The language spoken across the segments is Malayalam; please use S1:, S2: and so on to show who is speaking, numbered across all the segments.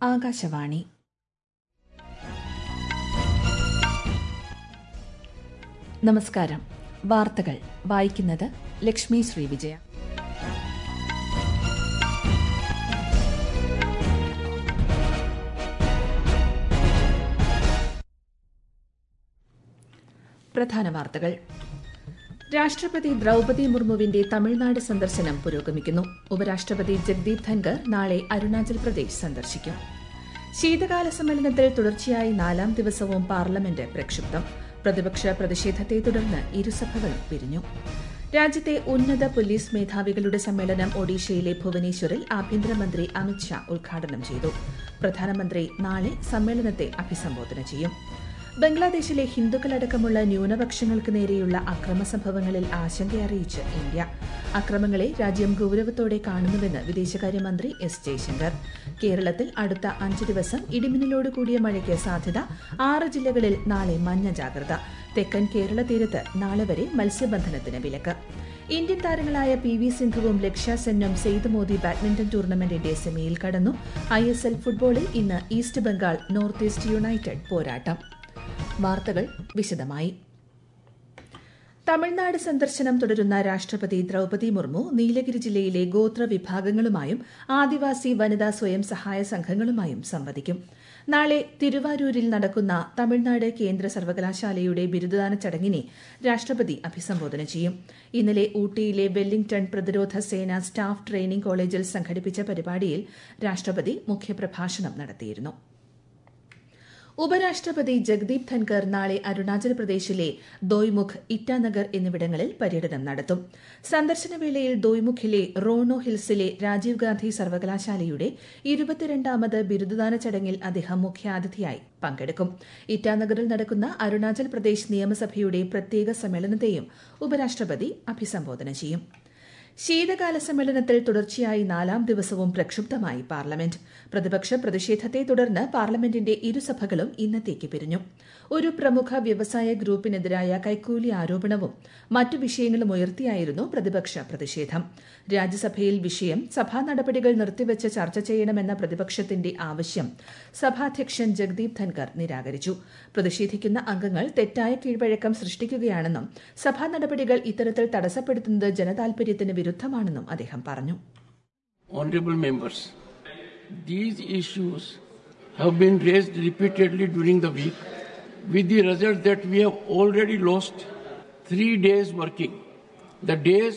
S1: ആകാശവാണി നമസ്കാരം വാർത്തകൾ വായിക്കുന്നത് ലക്ഷ്മി ശ്രീവിജയ പ്രധാന വാർത്തകൾ രാഷ്ട്രപതി ദ്രൌപതി മുർമുവിന്റെ തമിഴ്നാട് സന്ദർശനം പുരോഗമിക്കുന്നു ഉപരാഷ്ട്രപതി ജഗ്ദീപ് ധൻകർ നാളെ അരുണാചൽ പ്രദേശ് സന്ദർശിക്കും ശീതകാല സമ്മേളനത്തിൽ തുടർച്ചയായി നാലാം ദിവസവും പാർലമെന്റ് പ്രക്ഷുബ്ധം പ്രതിപക്ഷ പ്രതിഷേധത്തെ തുടർന്ന് ഇരുസഭകളും പിരിഞ്ഞു രാജ്യത്തെ ഉന്നത പോലീസ് മേധാവികളുടെ സമ്മേളനം ഒഡീഷയിലെ ഭുവനേശ്വറിൽ ആഭ്യന്തരമന്ത്രി അമിത്ഷാ ഉദ്ഘാടനം ചെയ്തു പ്രധാനമന്ത്രി നാളെ സമ്മേളനത്തെ അഭിസംബോധന ചെയ്യും ബംഗ്ലാദേശിലെ ഹിന്ദുക്കളടക്കമുള്ള ന്യൂനപക്ഷങ്ങൾക്ക് നേരെയുള്ള അക്രമ സംഭവങ്ങളിൽ ആശങ്കയറിയിച്ച് ഇന്ത്യ അക്രമങ്ങളെ രാജ്യം ഗൌരവത്തോടെ കാണുന്നുവെന്ന് വിദേശകാര്യമന്ത്രി എസ് ജയശങ്കർ കേരളത്തിൽ അടുത്ത അഞ്ച് ദിവസം ഇടിമിന്നലോട് കൂടിയ മഴയ്ക്ക് സാധ്യത ആറ് ജില്ലകളിൽ നാളെ മഞ്ഞ ജാഗ്രത തെക്കൻ കേരള തീരത്ത് നാളെ വരെ മത്സ്യബന്ധനത്തിന് വിലക്ക് ഇന്ത്യൻ താരങ്ങളായ പി വി സിന്ധുവും ലക്ഷ്യ സെന്നും സെയ്ദ് മോദി ബാഡ്മിന്റൺ ടൂർണമെന്റിന്റെ സെമിയിൽ കടന്നു ഐ എസ് എൽ ഫുട്ബോളിൽ ഇന്ന് East Bengal North East United പോരാട്ടം വാർത്തകൾ വിശദമായി തമിഴ്നാട് സന്ദർശനം തുടരുന്ന രാഷ്ട്രപതി ദ്രൌപതി മുർമു നീലഗിരി ജില്ലയിലെ ഗോത്ര വിഭാഗങ്ങളുമായും ആദിവാസി വനിതാ സ്വയം സഹായ സംഘങ്ങളുമായും സംവദിക്കും നാളെ തിരുവാരൂരിൽ നടക്കുന്ന തമിഴ്നാട് കേന്ദ്ര സർവകലാശാലയുടെ ബിരുദദാന ചടങ്ങിനെ രാഷ്ട്രപതി അഭിസംബോധന ചെയ്യും ഇന്നലെ ഊട്ടിയിലെ വെല്ലിംഗ്ടൺ പ്രതിരോധ സേന സ്റ്റാഫ് ട്രെയിനിംഗ് കോളേജിൽ സംഘടിപ്പിച്ച പരിപാടിയിൽ രാഷ്ട്രപതി മുഖ്യപ്രഭാഷണം നടത്തിയിരുന്നു ഉപരാഷ്ട്രപതി ജഗ്ദീപ് ധൻകർ നാളെ അരുണാചൽ പ്രദേശിലെ ദോയ്മുഖ് ഇറ്റാനഗർ എന്നിവിടങ്ങളിൽ പര്യടനം നടത്തും സന്ദർശനവേളയിൽ ദോയ്മുഖിലെ റോണോ ഹിൽസിലെ രാജീവ് ഗാന്ധി സർവകലാശാലയുടെ ഇരുപത്തിരണ്ടാമത് ബിരുദദാന ചടങ്ങിൽ അദ്ദേഹം മുഖ്യാതിഥിയായി പങ്കെടുക്കും ഇറ്റാനഗറിൽ നടക്കുന്ന അരുണാചൽ പ്രദേശ് നിയമസഭയുടെ പ്രത്യേക സമ്മേളനത്തെയും ഉപരാഷ്ട്രപതി അഭിസംബോധന ചെയ്യും ശീതകാല സമ്മേളനത്തിൽ തുടർച്ചയായി നാലാം ദിവസവും പ്രക്ഷുബ്ധമായി പാർലമെന്റ് പ്രതിപക്ഷ പ്രതിഷേധത്തെ തുടർന്ന് പാർലമെന്റിന്റെ ഇരുസഭകളും ഇന്നത്തേക്ക് പിരിഞ്ഞു ഒരു പ്രമുഖ വ്യവസായ ഗ്രൂപ്പിനെതിരായ കൈക്കൂലി ആരോപണവും മറ്റു വിഷയങ്ങളും ഉയർത്തിയായിരുന്നു പ്രതിപക്ഷ പ്രതിഷേധം രാജ്യസഭയിൽ വിഷയം സഭാ നടപടികൾ നിർത്തിവച്ച് ചർച്ച ചെയ്യണമെന്ന പ്രതിപക്ഷത്തിന്റെ ആവശ്യം സഭാധ്യക്ഷൻ ജഗ്ദീപ് ധൻകർ നിരാകരിച്ചു പ്രതിഷേധിക്കുന്ന അംഗങ്ങൾ തെറ്റായ കീഴ്വഴക്കം സൃഷ്ടിക്കുകയാണെന്നും സഭാ നടപടികൾ ഇത്തരത്തിൽ തടസ്സപ്പെടുത്തുന്നത് ജനതാൽപര്യത്തിന് വിരുദ്ധമാണെന്നും അദ്ദേഹം പറഞ്ഞു
S2: Honorable members, these issues have been raised repeatedly during the week with the result that we have already lost three days working. The days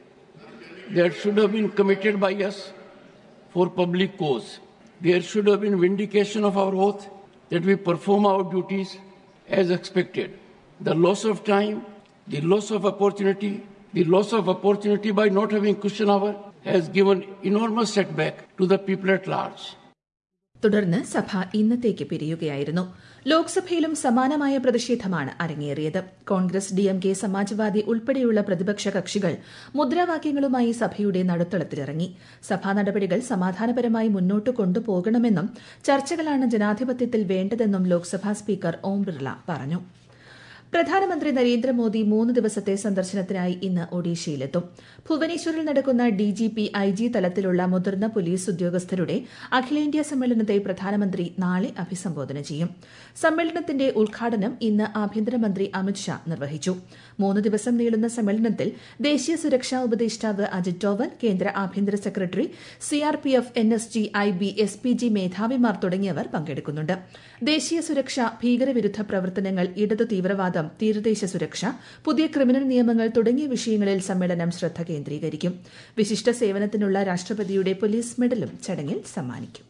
S2: that should have been committed by us for public cause. There should have been vindication of our oath that we perform our duties as expected. The loss of time, the loss of opportunity, the loss of opportunity by not having cushion hour has given enormous setback to the people at large.
S1: തുടർന്ന് സഭ ഇന്നത്തേക്ക് പിരിയുകയായിരുന്നു ലോക്സഭയിലും സമാനമായ പ്രതിഷേധമാണ് അരങ്ങേറിയത് കോൺഗ്രസ് ഡിഎംകെ സമാജ്വാദി ഉൾപ്പെടെയുള്ള പ്രതിപക്ഷ കക്ഷികൾ മുദ്രാവാക്യങ്ങളുമായി സഭയുടെ നടുത്തളത്തിലിറങ്ങി സഭാ നടപടികൾ സമാധാനപരമായി മുന്നോട്ട് കൊണ്ടുപോകണമെന്നും ചർച്ചകളാണ് ജനാധിപത്യത്തിൽ വേണ്ടതെന്നും ലോക്സഭാ സ്പീക്കർ ഓം ബിർള പറഞ്ഞു പ്രധാനമന്ത്രി നരേന്ദ്രമോദി മൂന്ന് ദിവസത്തെ സന്ദർശനത്തിനായി ഇന്ന് ഒഡീഷയിലെത്തും ഭുവനേശ്വറിൽ നടക്കുന്ന ഡിജിപി ഐജി തലത്തിലുള്ള മുതിർന്ന പോലീസ് ഉദ്യോഗസ്ഥരുടെ അഖിലേന്ത്യാ സമ്മേളനത്തെ പ്രധാനമന്ത്രി നാളെ അഭിസംബോധന ചെയ്യും സമ്മേളനത്തിന്റെ ഉദ്ഘാടനം ഇന്ന് ആഭ്യന്തരമന്ത്രി അമിത്ഷാ നിർവഹിച്ചു മൂന്ന് ദിവസം നീളുന്ന സമ്മേളനത്തിൽ ദേശീയ സുരക്ഷാ ഉപദേഷ്ടാവ് അജിത് ഡോവൽ കേന്ദ്ര ആഭ്യന്തര secretary CRPF NSG IB S P G മേധാവിമാർ തുടങ്ങിയവർ പങ്കെടുക്കുന്നുണ്ട് ദേശീയ സുരക്ഷ ഭീകരവിരുദ്ധ പ്രവർത്തനങ്ങൾ ഇടതു തീവ്രവാദം തീരദേശ സുരക്ഷ പുതിയ ക്രിമിനൽ നിയമങ്ങൾ തുടങ്ങിയ വിഷയങ്ങളിൽ സമ്മേളനം ശ്രദ്ധ കേന്ദ്രീകരിക്കും വിശിഷ്ട സേവനത്തിനുള്ള രാഷ്ട്രപതിയുടെ പോലീസ് മെഡലും ചടങ്ങിൽ സമ്മാനിക്കും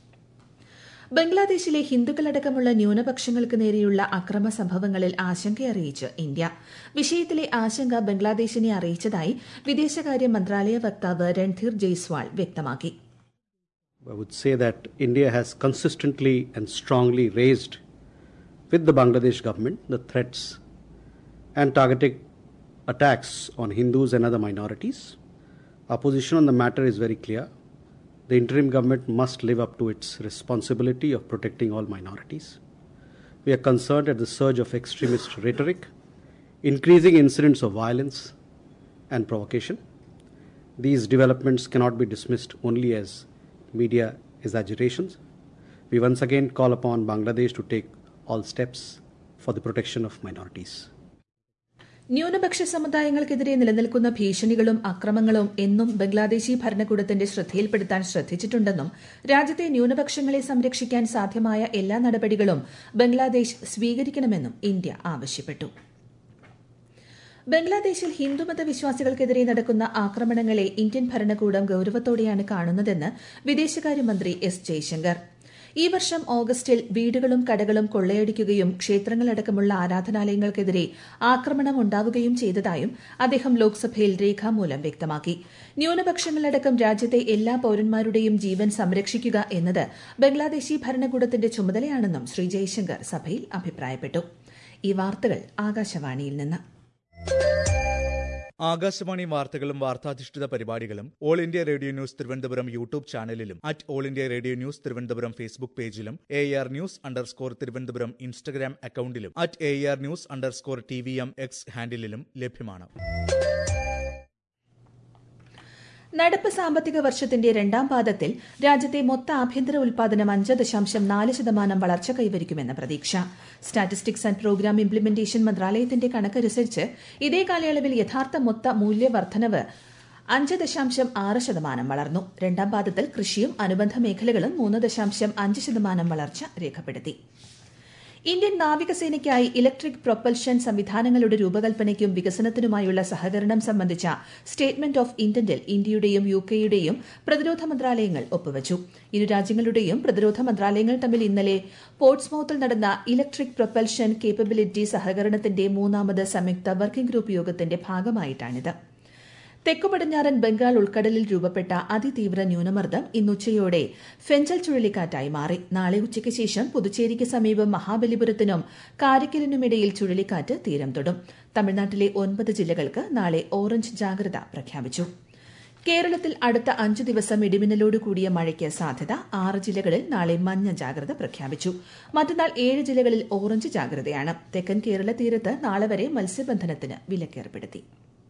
S1: ബംഗ്ലാദേശിലെ ഹിന്ദുക്കളടക്കമുള്ള ന്യൂനപക്ഷങ്ങൾക്ക് നേരെയുള്ള അക്രമ സംഭവങ്ങളിൽ ആശങ്കയറിയിച്ച് ഇന്ത്യ വിഷയത്തിലെ ആശങ്ക ബംഗ്ലാദേശിനെ അറിയിച്ചതായി വിദേശകാര്യ മന്ത്രാലയ വക്താവ് രൺധീർ ജയ്സ്വാൾ വ്യക്തമാക്കി
S3: I would say that India has consistently and strongly raised with the Bangladesh government the threats and targeted attacks on Hindus and other minorities. Our position on the matter is very clear. The interim government must live up to its responsibility of protecting all minorities. We are concerned at the surge of extremist rhetoric, increasing incidents of violence and provocation. These developments cannot be dismissed only as media exaggerations. we once again call upon Bangladesh to take all steps for the protection of minorities.
S1: ന്യൂനപക്ഷ സമുദായങ്ങൾക്കെതിരെ നിലനിൽക്കുന്ന ഭീഷണികളും അക്രമങ്ങളും എന്നും ബംഗ്ലാദേശി ഭരണകൂടത്തിന്റെ ശ്രദ്ധയിൽപ്പെടുത്താൻ ശ്രദ്ധിച്ചിട്ടുണ്ടെന്നും രാജ്യത്തെ ന്യൂനപക്ഷങ്ങളെ സംരക്ഷിക്കാൻ സാധ്യമായ എല്ലാ നടപടികളും ബംഗ്ലാദേശ് സ്വീകരിക്കണമെന്നും ഇന്ത്യ ആവശ്യപ്പെട്ടു ബംഗ്ലാദേശിൽ ഹിന്ദുമത വിശ്വാസികൾക്കെതിരെ നടക്കുന്ന ആക്രമണങ്ങളെ ഇന്ത്യൻ ഭരണകൂടം ഗൌരവത്തോടെയാണ് കാണുന്നതെന്ന് വിദേശകാര്യമന്ത്രി എസ് ജയശങ്കർ ഈ വർഷം ഓഗസ്റ്റിൽ വീടുകളും കടകളും കൊള്ളയടിക്കുകയും ക്ഷേത്രങ്ങളടക്കമുള്ള ആരാധനാലയങ്ങൾക്കെതിരെ ആക്രമണം ഉണ്ടാവുകയും ചെയ്തതായും അദ്ദേഹം ലോക്സഭയിൽ രേഖാമൂലം വ്യക്തമാക്കി ന്യൂനപക്ഷങ്ങളടക്കം രാജ്യത്തെ എല്ലാ പൌരന്മാരുടെയും ജീവൻ സംരക്ഷിക്കുക എന്നത് ബംഗ്ലാദേശി ഭരണകൂടത്തിന്റെ ചുമതലയാണെന്നും ശ്രീ ജയശങ്കർ സഭയിൽ അഭിപ്രായപ്പെട്ടു ഈ വാർത്തകൾ ആകാശവാണിയിൽ നിന്ന്
S4: ആകാശവാണി വാർത്തകളും വാർത്താധിഷ്ഠിത പരിപാടികളും All India Radio News Thiruvananthapuram YouTube ചാനലിലും at All India Radio News Thiruvananthapuram Facebook പേജിലും A R news underscore Thiruvananthapuram Instagram അക്കൌണ്ടിലും at A R news underscore T V M X ഹാൻഡിലും ലഭ്യമാണ്
S1: നടപ്പ് സാമ്പത്തിക വർഷത്തിന്റെ രണ്ടാം പാദത്തിൽ രാജ്യത്തെ മൊത്ത ആഭ്യന്തര ഉൽപാദനം അഞ്ച് ദശാംശം നാല് ശതമാനം വളർച്ച കൈവരിക്കുമെന്ന് പ്രതീക്ഷ സ്റ്റാറ്റിസ്റ്റിക്സ് ആൻഡ് പ്രോഗ്രാം ഇംപ്ലിമെന്റേഷൻ മന്ത്രാലയത്തിന്റെ കണക്കനുസരിച്ച് ഇതേ കാലയളവിൽ യഥാർത്ഥ മൊത്ത മൂല്യവർദ്ധനവ് അഞ്ച് ദശാംശം ആറ് ശതമാനം വളർന്നു രണ്ടാം പാദത്തിൽ കൃഷിയും അനുബന്ധ മേഖലകളും മൂന്ന് ദശാംശം അഞ്ച് ശതമാനം വളർച്ച രേഖപ്പെടുത്തി ഇന്ത്യൻ നാവികസേനയ്ക്കായി ഇലക്ട്രിക് പ്രൊപ്പൽഷൻ സംവിധാനങ്ങളുടെ രൂപകൽപ്പനയ്ക്കും വികസനത്തിനുമായുള്ള സഹകരണം സംബന്ധിച്ച സ്റ്റേറ്റ്മെന്റ് ഓഫ് ഇന്റന്റിൽ ഇന്ത്യയുടെയും യു കെയുടെയും പ്രതിരോധ മന്ത്രാലയങ്ങൾ ഒപ്പുവച്ചു ഇരു രാജ്യങ്ങളുടെയും പ്രതിരോധ മന്ത്രാലയങ്ങൾ തമ്മിൽ ഇന്നലെ പോർട്സ്മൌത്തിൽ നടന്ന ഇലക്ട്രിക് പ്രൊപ്പൽഷൻ കേപ്പബിലിറ്റി സഹകരണത്തിന്റെ മൂന്നാമത് സംയുക്ത വർക്കിംഗ് ഗ്രൂപ്പ് യോഗത്തിന്റെ ഭാഗമായിട്ടാണിത് തെക്കു പടിഞ്ഞാറൻ ബംഗാൾ ഉൾക്കടലിൽ രൂപപ്പെട്ട അതിതീവ്ര ന്യൂനമർദ്ദം ഇന്നുച്ചയോടെ ഫെഞ്ചൽ ചുഴലിക്കാറ്റായി മാറി നാളെ ഉച്ചയ്ക്ക് ശേഷം പുതുച്ചേരിക്ക് സമീപം മഹാബലിപുരത്തിനും കാരക്കലിനുമിടയിൽ ചുഴലിക്കാറ്റ് തീരം തൊടും തമിഴ്നാട്ടിലെ ഒൻപത് ജില്ലകൾക്ക് നാളെ ഓറഞ്ച് ജാഗ്രത പ്രഖ്യാപിച്ചു കേരളത്തിൽ അടുത്ത അഞ്ചു ദിവസം ഇടിമിന്നലോട് കൂടിയ മഴയ്ക്ക് സാധ്യത ആറ് ജില്ലകളിൽ നാളെ മഞ്ഞ ജാഗ്രത പ്രഖ്യാപിച്ചു മറ്റന്നാൾ ഏഴ് ജില്ലകളിൽ ഓറഞ്ച് ജാഗ്രതയാണ് തെക്കൻ കേരള തീരത്ത് നാളെ വരെ മത്സ്യബന്ധനത്തിന് വിലക്കേർപ്പെടുത്തി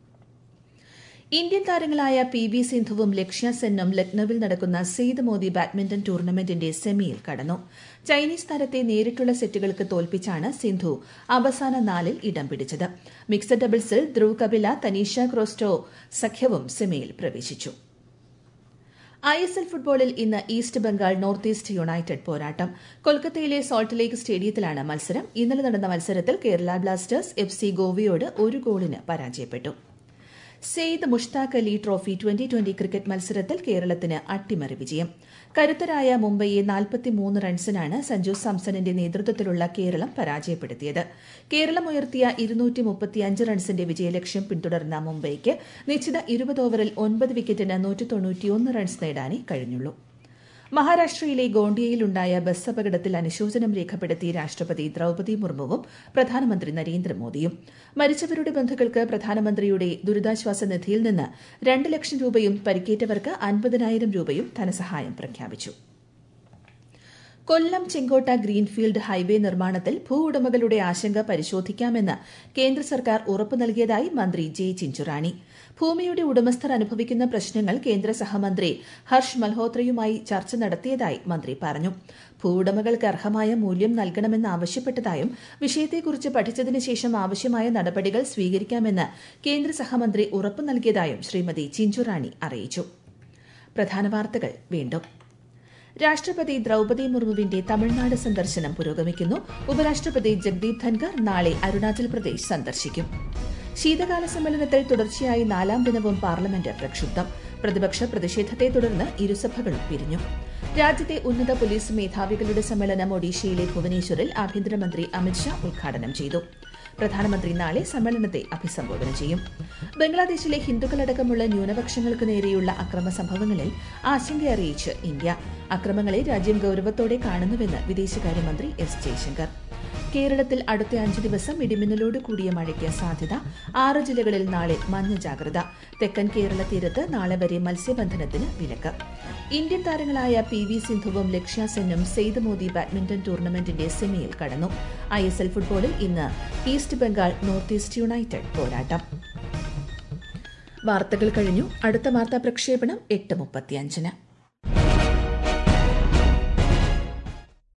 S1: ഇന്ത്യൻ താരങ്ങളായ പി വി സിന്ധുവും ലക്ഷ്യ സെന്നും ലക്നൌവിൽ നടക്കുന്ന സെയ്ദ് മോദി ബാഡ്മിന്റൺ ടൂർണമെന്റിന്റെ സെമിയിൽ കടന്നു ചൈനീസ് താരത്തെ നേരിട്ടുള്ള സെറ്റുകൾക്ക് തോൽപ്പിച്ചാണ് സിന്ധു അവസാന നാലിൽ ഇടം പിടിച്ചത് മിക്സഡ് ഡബിൾസിൽ ധ്രുവ് കപില തനീഷ ക്രോസ്റ്റോ സഖ്യവും സെമിയിൽ പ്രവേശിച്ചു ഐ എസ് എൽ ഫുട്ബോളിൽ ഇന്ന് East Bengal North East United പോരാട്ടം കൊൽക്കത്തയിലെ സോൾട്ട് ലേക്ക് സ്റ്റേഡിയത്തിലാണ് മത്സരം ഇന്നലെ നടന്ന മത്സരത്തിൽ കേരള ബ്ലാസ്റ്റേഴ്സ് എഫ് സി ഗോവയോട് ഒരു ഗോളിന് പരാജയപ്പെട്ടു Syed Mushtaq Ali trophy twenty twenty cricket മത്സരത്തിൽ കേരളത്തിന് അട്ടിമറി വിജയം കരുത്തരായ മുംബൈയെ നാൽപ്പത്തിമൂന്ന് റൺസിനാണ് സഞ്ജു സാംസണിന്റെ നേതൃത്വത്തിലുള്ള കേരളം പരാജയപ്പെടുത്തിയത് കേരളം ഉയർത്തിയ ഇരുന്നൂറ്റി മുപ്പത്തിയഞ്ച് റൺസിന്റെ വിജയലക്ഷ്യം പിന്തുടർന്ന മുംബൈക്ക് നിശ്ചിത ഇരുപത് ഓവറിൽ ഒൻപത് വിക്കറ്റിന് നൂറ്റി തൊണ്ണൂറ്റിയൊന്ന് റൺസ് നേടാനേ കഴിഞ്ഞുള്ളൂ മഹാരാഷ്ട്രയിലെ ഗോണ്ടിയയിലുണ്ടായ ബസ് അപകടത്തിൽ അനുശോചനം രേഖപ്പെടുത്തി രാഷ്ട്രപതി ദ്രൌപതി മുർമുവും പ്രധാനമന്ത്രി നരേന്ദ്രമോദിയും മരിച്ചവരുടെ ബന്ധുക്കൾക്ക് പ്രധാനമന്ത്രിയുടെ ദുരിതാശ്വാസ നിധിയിൽ നിന്ന് രണ്ട് ലക്ഷം രൂപയും പരിക്കേറ്റവർക്ക് അൻപതിനായിരം രൂപയും ധനസഹായം പ്രഖ്യാപിച്ചു കൊല്ലം ചെങ്കോട്ട ഗ്രീൻഫീൽഡ് ഹൈവേ നിർമ്മാണത്തിൽ ഭൂ ഉടമകളുടെ ആശങ്ക പരിശോധിക്കാമെന്ന് കേന്ദ്ര സർക്കാർ ഉറപ്പു നൽകിയതായി മന്ത്രി ജെ ചിഞ്ചുറാണി ഭൂമിയുടെ ഉടമസ്ഥർ അനുഭവിക്കുന്ന പ്രശ്നങ്ങൾ കേന്ദ്ര സഹമന്ത്രി ഹർഷ് മൽഹോത്രയുമായി ചർച്ച നടത്തിയതായി മന്ത്രി പറഞ്ഞു ഭൂവുടമകൾക്ക് അർഹമായ മൂല്യം നൽകണമെന്ന് ആവശ്യപ്പെട്ടതായും വിഷയത്തെക്കുറിച്ച് പഠിച്ചതിനു ശേഷം ആവശ്യമായ നടപടികൾ സ്വീകരിക്കാമെന്ന് കേന്ദ്ര സഹമന്ത്രി ഉറപ്പു നൽകിയതായും ശ്രീമതി ചിഞ്ചുറാണി അറിയിച്ചു പ്രധാന വാർത്തകൾ വീണ്ടും രാഷ്ട്രപതി ദ്രൌപതി മുർമുവിന്റെ തമിഴ്നാട് സന്ദർശനം പുരോഗമിക്കുന്നു ഉപരാഷ്ട്രപതി ജഗ്ദീപ് ധൻകർ നാളെ അരുണാചൽ പ്രദേശ് സന്ദർശിക്കും ശീതകാല സമ്മേളനത്തിൽ തുടർച്ചയായി നാലാം ദിനവും പാർലമെന്റ് പ്രക്ഷുബ്ധം പ്രതിപക്ഷ പ്രതിഷേധത്തെ തുടർന്ന് ഇരുസഭകളും പിരിഞ്ഞു രാജ്യത്തെ ഉന്നത പോലീസ് മേധാവികളുടെ സമ്മേളനം ഒഡീഷയിലെ ഭുവനേശ്വറിൽ ആഭ്യന്തരമന്ത്രി അമിത്ഷാ ഉദ്ഘാടനം ചെയ്തു പ്രധാനമന്ത്രി നാളെ സമ്മേളനത്തെ അഭിസംബോധന ചെയ്യും ബംഗ്ലാദേശിലെ ഹിന്ദുക്കളടക്കമുള്ള ന്യൂനപക്ഷങ്ങൾക്ക് നേരെയുള്ള അക്രമ സംഭവങ്ങളിൽ ആശങ്ക അറിയിച്ച് ഇന്ത്യ അക്രമങ്ങളെ രാജ്യം ഗൌരവത്തോടെ കാണുന്നുവെന്ന് വിദേശകാര്യമന്ത്രി എസ് ജയശങ്കർ കേരളത്തിൽ അടുത്ത അഞ്ചു ദിവസം ഇടിമിന്നലോട് കൂടിയ മഴയ്ക്ക് സാധ്യത ആറ് ജില്ലകളിൽ നാളെ മഞ്ഞ ജാഗ്രത തെക്കൻ കേരള തീരത്ത് നാളെ വരെ മത്സ്യബന്ധനത്തിന് വിലക്ക് ഇന്ത്യൻ താരങ്ങളായ പി വി സിന്ധുവും ലക്ഷ്യ സെന്നും സെയ്ദ് മോദി ബാഡ്മിന്റൺ ടൂർണമെന്റിന്റെ സെമിയിൽ കടന്നു ഐ എസ് എൽ ഫുട്ബോളിൽ ഇന്ന് East Bengal North East United പോരാട്ടം വാർത്തകൾ കഴിഞ്ഞു അടുത്ത വാർത്താ പ്രക്ഷേപണം എട്ട് മുപ്പത്തിയഞ്ചിന്